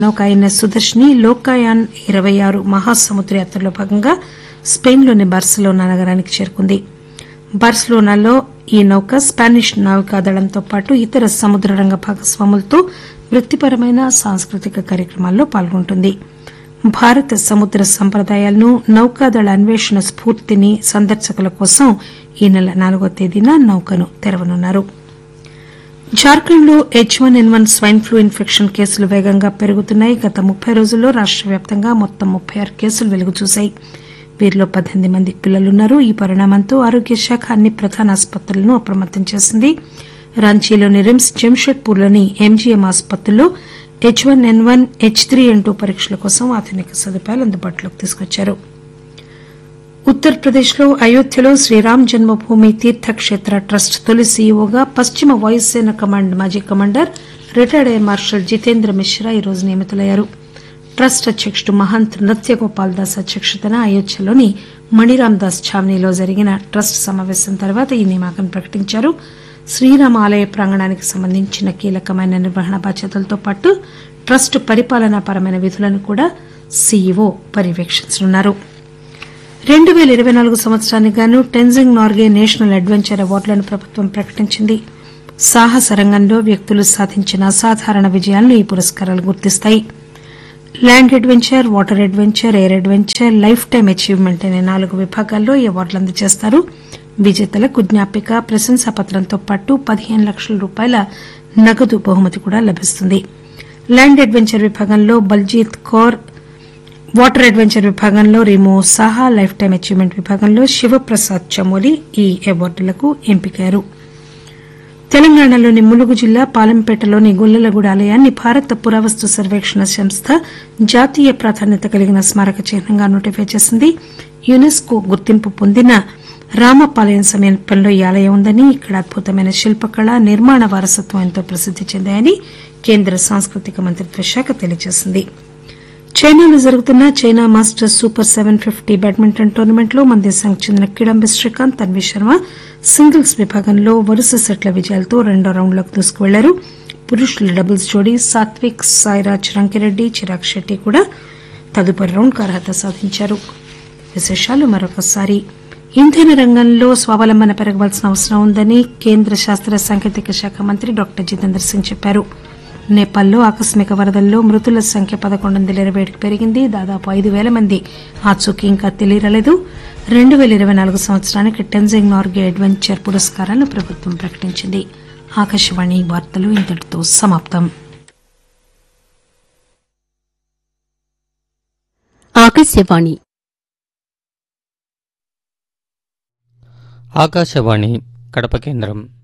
నౌక ఐఎన్ఎస్ సుదర్శిని లోకాయాన్ ఇరవై ఆరు మహాసముద్ర యాత్రలో భాగంగా స్పెయిన్లోని బార్సిలోనా నగరానికి చేరుకుంది బార్సిలోనాలో ఈ నౌక స్పానిష్ నావికాదళంతో పాటు ఇతర సముద్ర రంగ భాగస్వాములతో వృత్తిపరమైన సాంస్కృతిక కార్యక్రమాల్లో పాల్గొంటుంది భారత సముద్ర సంప్రదాయాలను నౌకాదళ అన్వేషణ స్ఫూర్తిని సందర్శకుల కోసం ఈ నెల నాలుగో తేదీన నౌకను తెరవనున్నారు జార్ఖండ్ లో H one N one swine flu infection కేసులు వేగంగా పెరుగుతున్నాయి గత ముప్పై రోజుల్లో రాష్ట వ్యాప్తంగా మొత్తం ముప్పై ఆరు కేసులు వెలుగు చూశాయి వీరిలో పద్దెనిమిది మంది పిల్లలున్నారు ఈ పరిణామంతో ఆరోగ్య శాఖ అన్ని ప్రధాన ఆసుపత్రులను అప్రమత్తం చేసింది రాంచీలోని రిమ్స్ జంషెడ్పూర్లోని ఎంజీఎం ఆసుపత్రుల్లో H one N one H three N two పరీక్షల కోసం ఆధునిక సదుపాయాలు అందుబాటులోకి తీసుకొచ్చారు ఉత్తరప్రదేశ్ లో అయోధ్యలో శ్రీరామ్ జన్మభూమి తీర్థక్షేత్ర ట్రస్ట్ తొలి సీఈఓగా పశ్చిమ వాయుసేన కమాండ్ మాజీ commander retired air marshal Jitendra Mishra ఈ రోజు నియమితులయ్యారు ట్రస్ట్ అధ్యకుడు మహంత్ నృత్య గోపాల్ దాస్ అధ్యక్షతన అయోధ్యలోని మణిరామ్ దాస్ ఛావ్నీలో జరిగిన ట్రస్ట్ సమావేశం తర్వాత ఈ నియామకం ప్రకటించారు శ్రీరామ ఆలయ ప్రాంగణానికి సంబంధించిన కీలకమైన నిర్వహణ బాధ్యతలతో పాటు ట్రస్ట్ పరిపాలనాపరమైన విధులను కూడా సీఈఓ పర్యవేక్షించనున్నారు రెండు పేల ఇరవై నాలుగు సంవత్సరానికి గాను టెన్జింగ్ నార్గే నేషనల్ అడ్వెంచర్ అవార్డులను ప్రభుత్వం ప్రకటించింది సాహస రంగంలో వ్యక్తులు సాధించిన అసాధారణ విజయాలను ఈ పురస్కారాలు గుర్తిస్తాయి land adventure water adventure air adventure lifetime achievement అనే నాలుగు విభాగాల్లో ఈ అవార్డులు అందజేస్తారు విజేతలకు జ్ఞాపిక ప్రశంసాపత్రంతో పాటు పదిహేను లక్షల రూపాయల నగదు బహుమతి కూడా లభిస్తుంది ల్యాండ్ అడ్వెంచర్ విభాగంలో బల్జీత్ కౌర్ వాటర్ అడ్వెంచర్ విభాగంలో Rimo Saha lifetime achievement విభాగంలో శివప్రసాద్ చమోలి ఈ అవార్డులకు ఎంపికయ్యారు తెలంగాణలోని ములుగు జిల్లా పాలెంపేటలోని గొల్లలగూడ ఆలయాన్ని భారత పురావస్తు సర్వేక్షణ సంస్థ జాతీయ ప్రాధాన్యత కలిగిన స్మారక చిహ్నంగా నోటిఫై చేసింది యునెస్కో గుర్తింపు పొందిన రామపాలయం సమీపంలో ఈ ఆలయం ఉందని ఇక్కడ అద్భుతమైన శిల్పకళ నిర్మాణ వారసత్వం ఎంతో ప్రసిద్ది చెందాయని కేంద్ర సాంస్కృతిక మంత్రిత్వ శాఖ తెలియజేసింది చైనాలో జరుగుతున్న China masters super seven fifty badminton tournament లో మన దేశానికి చెందిన కిడాంబి శ్రీకాంత్ తన్వీ శర్మ సింగిల్స్ విభాగంలో వరుస సెట్ల విజయాలతో రెండో రౌండ్లోకి దూసుకువెళ్లారు పురుషుల డబుల్స్ జోడీ సాత్విక్ సాయిరాజ్ రంకిరెడ్డి చిరాగ్ శెట్టి కూడా తదుపరి రౌండ్కు అర్హత సాధించారు విశేషాలు మరొకసారి ఇంధన రంగంలో స్వావలంబన పెరగవలసిన అవసరం ఉందని కేంద్ర శాస్త్ర సాంకేతిక శాఖ మంత్రి డాక్టర్ జితేంద్ర సింగ్ చెప్పారు నేపాల్లో ఆకస్మిక వరదల్లో మృతుల సంఖ్య పదకొండు వందల ఇరవై ఏడుకు పెరిగింది దాదాపు ఐదు పేల మంది ఆచూకీ ఇంకా తెలియరాలేదు రెండు పేల ఇరవై నాలుగు సంవత్సరానికి టెన్జింగ్ నార్గే అడ్వెంచర్ పురస్కారాలను ప్రభుత్వం ప్రకటించింది ఆకాశవాణి వార్తలు ఇంతటితో సమాప్తం ఆకాశవాణి ఆకాశవాణి కడప కేంద్రం